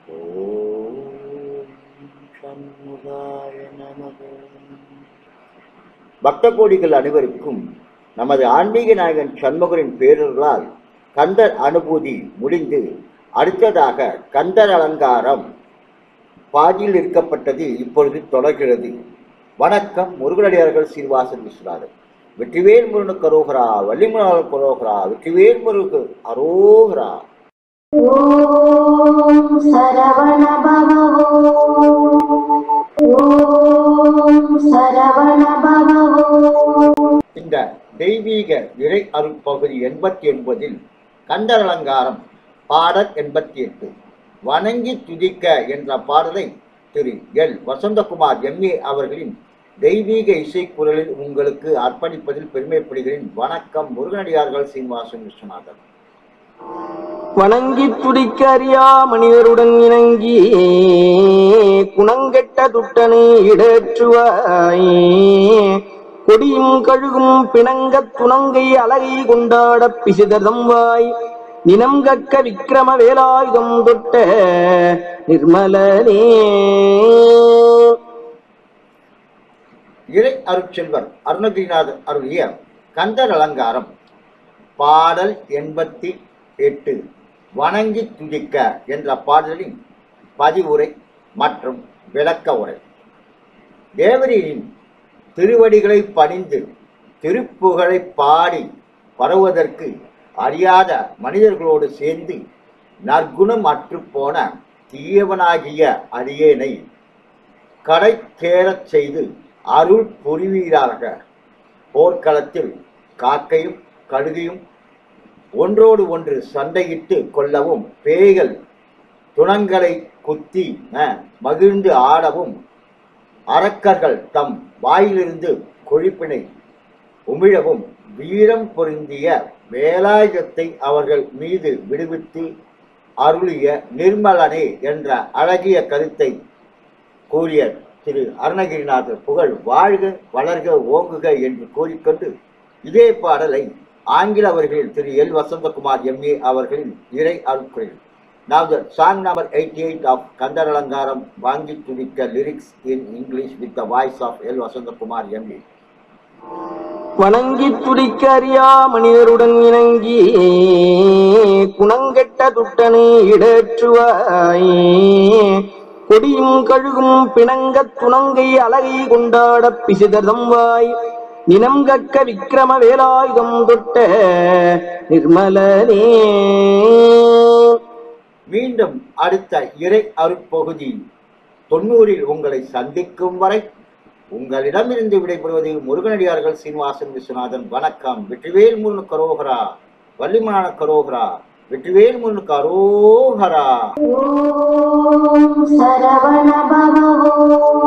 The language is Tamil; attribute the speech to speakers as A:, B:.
A: ஓம் சண்முகாய நமக பக்த கோடிகள் அனைவருக்கும் நமது ஆன்மீக நாயகன் சண்முகரின் பேரர்களால் கந்தர் அனுபூதி முடிந்து அடுத்ததாக கந்தர் அலங்காரம் பாதியில் இருக்கப்பட்டது இப்பொழுது தொடர்கிறது வணக்கம் முருகனடியார்கள் சீர்வாசன் விஸ்வநாதன் வெற்றிவேல் முருகனுக்கு அரோகரா வள்ளிமலால் கரோகரா வெற்றிவேல் முருகு அரோகரா
B: ஓம் சரவண பவ ஓம் சரவண பவ
A: இந்த தெய்வீக இறை அருட்பகுதி எண்பத்தி ஒன்பதில் கந்தர் அலங்காரம் பாடல் எண்பத்தி எட்டு வணங்கி துதிக்க என்ற பாடலை திரு எல் வசந்தகுமார் எம்ஏ அவர்களின் தெய்வீக இசைக்குரலில் உங்களுக்கு அர்ப்பணிப்பதில் பெருமைப்படுகிறேன் வணக்கம் முருகனடியார்கள் சீனிவாசன் விஸ்வநாதன்
C: வணங்கி துடிக்க அறியா மனிதருடன் இணங்கி குணங்கெட்ட துட்டனை இடேற்றுவாய் கொடியும் கழுகும் பிணங்கத் துணங்கை அழகை கொண்டாட பிசிதம் வாய் நினம் கக்க விக்கிரம வேலாயுதம் தொட்ட நிர்மலனே
A: இறை அருட்செல்வர் அருணகிரிநாதர் அருளிய கந்தர் அலங்காரம் பாடல் எண்பத்தி எட்டு வணங்கி துதிக்க என்ற பாடலின் பதிவுரை மற்றும் விளக்க உரை தேவரின் திருவடிகளை பணிந்து திருப்புகழை பாடி பரவுவதற்கு அறியாத மனிதர்களோடு சேர்ந்து நற்குணம் அற்றுப்போன தீயவனாகிய அடியேனை கடை தேரச் செய்து அருள் புரிவீராக போர்க்களத்தில் காக்கையும் கழுகையும் ஒன்றோடு ஒன்று சண்டையிட்டு கொள்ளவும் பேய்கள் துணங்களை குத்தி அஹ், மகிழ்ந்து ஆடவும் அரக்கர்கள் தம் வாயிலிருந்து கொழிப்பினை உமிழவும் வீரம் பொருந்திய வேலாயுதத்தை அவர்கள் மீது விடுவித்து அருளிய நிர்மலனே என்ற அழகிய கருத்தை கூறிய திரு அருணகிரிநாதர் புகழ் வாழ்க வளர்க ஓங்குக என்று கூறிக்கொண்டு இதே பாடலை ஆங்கில அவர்களில் திரு எல் வசந்தகுமார் எம்ஏ அவர்களின் இறை அருட்குரல் Now the song number 88 of Kandar Alangaram Vangi Tudika lyrics in English with the voice of L. Vasantakumar MA.
C: வணங்கி துடிக்க அறியா மனிதருடன் இணங்கி குணங்கெட்ட துட்டனை இடேற்றுவாய் கொடியும் கழுகும் பிணங்கத் துணங்கை அழகை கொண்டாட பிசிதம் வாய் நினம் கக்க விக்கிரம வேலாயுதம் தொட்ட நிர்மலனே
A: மீண்டும் அடுத்த இறை அருட்பகுதி தொண்ணூறில் உங்களை சந்திக்கும் வரை உங்களிடமிருந்து விடைபெறுவது முருகனடியார்கள் சீனிவாசன் விஸ்வநாதன் வணக்கம் வெற்றிவேல் முருகனுக்கு அரோகரா வள்ளிமான கரோகரா வெற்றிவேல் முருகனுக்கு அரோகரா
B: ஓம் சரவண பவ